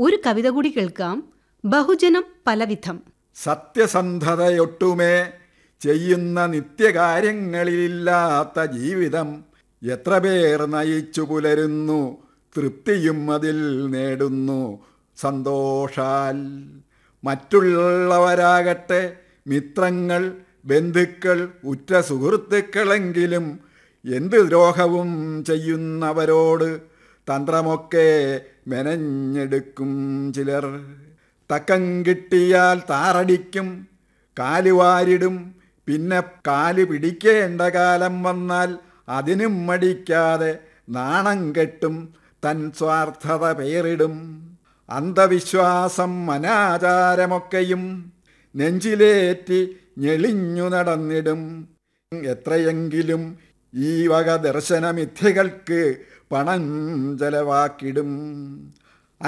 ഒരു കവിത കൂടി കേൾക്കാം ബഹുജനം പലവിധം സത്യസന്ധതയൊട്ടുമേ ചെയ്യുന്ന നിത്യകാര്യങ്ങളിലില്ലാത്ത ജീവിതം എത്ര പേർ നയിച്ചു പുലരുന്നു തൃപ്തിയും അതിൽ നേടുന്നു സന്തോഷാൽ മറ്റുള്ളവരാകട്ടെ മിത്രങ്ങൾ ബന്ധുക്കൾ ഉറ്റ സുഹൃത്തുക്കളെങ്കിലും എന്ത് ദ്രോഹവും ചെയ്യുന്നവരോട് തന്ത്രമൊക്കെ മെനഞ്ഞെടുക്കും ചിലർ തക്കം കിട്ടിയാൽ താറടിക്കും കാലുവാരിടും പിന്നെ കാല് പിടിക്കേണ്ട കാലം വന്നാൽ അതിനും മടിക്കാതെ നാണം കെട്ടും തൻ സ്വാർത്ഥത പേരിടും അന്ധവിശ്വാസം അനാചാരമൊക്കെയും നെഞ്ചിലേറ്റി ഞെളിഞ്ഞു നടന്നിടും എത്രയെങ്കിലും ഈ വക ദർശനമിഥ്യകൾക്ക് പണം ചെലവാക്കിടും